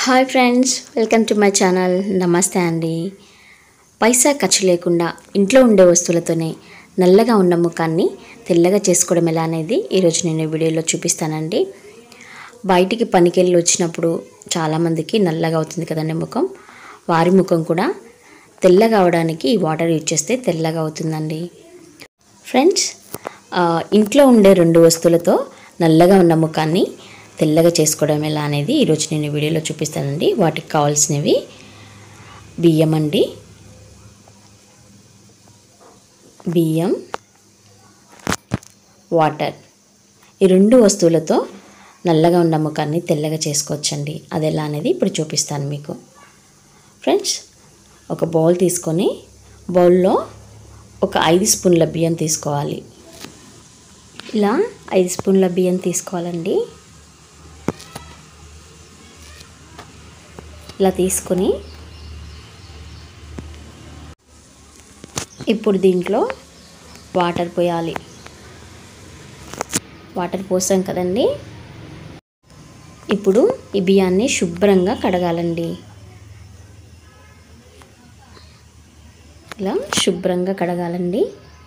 hi friends welcome to my channel నమస్తే అండి పైసా ఖర్చు లేకుండా ఇంట్లో ఉండే వస్తువులతోనే నల్లగా ఉన్న ముఖాన్ని తెల్లగా చేసుకోవడం ఎలా అనేది ఈరోజు నేను ఈ వీడియోలో చూపిస్తానండి బయటికి పనికెళ్ళి వచ్చినప్పుడు చాలామందికి నల్లగా అవుతుంది కదండి ముఖం వారి ముఖం కూడా తెల్లగా అవడానికి ఈ వాటర్ యూజ్ చేస్తే తెల్లగా అవుతుందండి ఫ్రెండ్స్ ఆ, ఇంట్లో ఉండే రెండు వస్తువులతో నల్లగా ఉన్న ముఖాన్ని తెల్లగా చేసుకోవడం ఎలా అనేది ఈరోజు నేను ఈ వీడియోలో చూపిస్తానండి వాటికి కావాల్సినవి బియ్యం అండి బియ్యం వాటర్ ఈ రెండు వస్తువులతో నల్లగా ఉన్న ముఖాన్ని తెల్లగా చేసుకోవచ్చండి అది ఎలా అనేది ఇప్పుడు చూపిస్తాను మీకు ఫ్రెండ్స్ ఒక బౌల్ తీసుకొని బౌల్లో ఒక ఐదు స్పూన్ల బియ్యం తీసుకోవాలి ఇలా ఐదు స్పూన్ల బియ్యం తీసుకోవాలండి ఇలా తీసుకొని ఇప్పుడు దీంట్లో వాటర్ పోయాలి వాటర్ పోసాం కదండి ఇప్పుడు ఈ బియ్యాన్ని శుభ్రంగా కడగాలండి ఇలా శుభ్రంగా కడగాలండి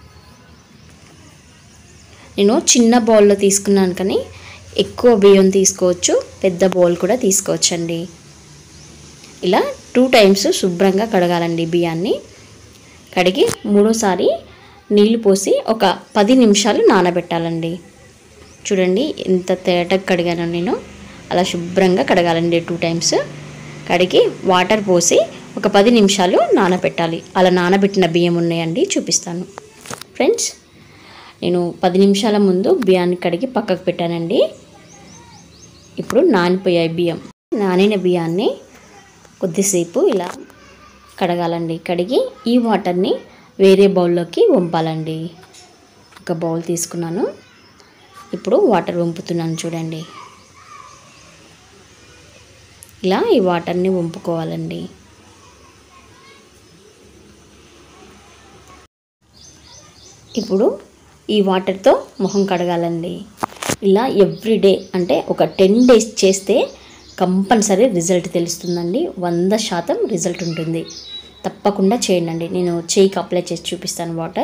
నేను చిన్న బౌల్లో తీసుకున్నాను కానీ ఎక్కువ బియ్యం తీసుకోవచ్చు పెద్ద బౌల్ కూడా తీసుకోవచ్చండి ఇలా టూ టైమ్స్ శుభ్రంగా కడగాలండి బియ్యాన్ని కడిగి మూడోసారి నీళ్లు పోసి ఒక పది నిమిషాలు నానబెట్టాలండి చూడండి ఎంత తేటగా కడిగానో నేను అలా శుభ్రంగా కడగాలండి టూ టైమ్స్ కడిగి వాటర్ పోసి ఒక పది నిమిషాలు నానబెట్టాలి అలా నానబెట్టిన బియ్యం ఉన్నాయండి చూపిస్తాను ఫ్రెండ్స్ నేను పది నిమిషాల ముందు బియ్యాన్ని కడిగి పక్కకు పెట్టానండి ఇప్పుడు నానిపోయాయి బియ్యం నానిన బియ్యాన్ని కొద్దిసేపు ఇలా కడగాలండి కడిగి ఈ వాటర్ని వేరే బౌల్లోకి వంపాలండి ఒక బౌల్ తీసుకున్నాను ఇప్పుడు వాటర్ వంపుతున్నాను చూడండి ఇలా ఈ వాటర్ని వంపుకోవాలండి ఇప్పుడు ఈ వాటర్తో మొహం కడగాలండి ఇలా ఎవ్రీడే అంటే ఒక టెన్ డేస్ చేస్తే కంపల్సరీ రిజల్ట్ తెలుస్తుందండి వంద శాతం రిజల్ట్ ఉంటుంది తప్పకుండా చేయండి నేను చేయికి అప్లై చేసి చూపిస్తాను వాటర్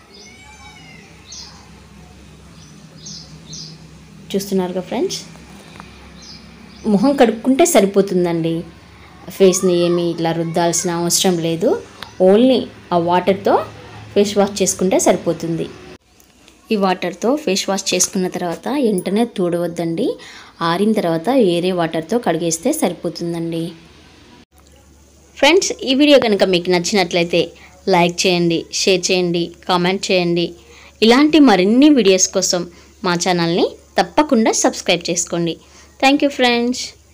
చూస్తున్నారుగా ఫ్రెండ్స్ మొహం కడుక్కుంటే సరిపోతుందండి ఫేస్ని ఏమి ఇట్లా రుద్దాల్సిన అవసరం లేదు ఓన్లీ ఆ వాటర్తో ఫేస్ వాష్ చేసుకుంటే సరిపోతుంది ఈ వాటర్తో ఫేస్ వాష్ చేసుకున్న తర్వాత వెంటనే తూడవద్దండి ఆరిన తర్వాత వేరే వాటర్తో కడిగేస్తే సరిపోతుందండి ఫ్రెండ్స్ ఈ వీడియో కనుక మీకు నచ్చినట్లయితే లైక్ చేయండి షేర్ చేయండి కామెంట్ చేయండి ఇలాంటి మరిన్ని వీడియోస్ కోసం మా ఛానల్ని తప్పకుండా సబ్స్క్రైబ్ చేసుకోండి థ్యాంక్ యూ ఫ్రెండ్స్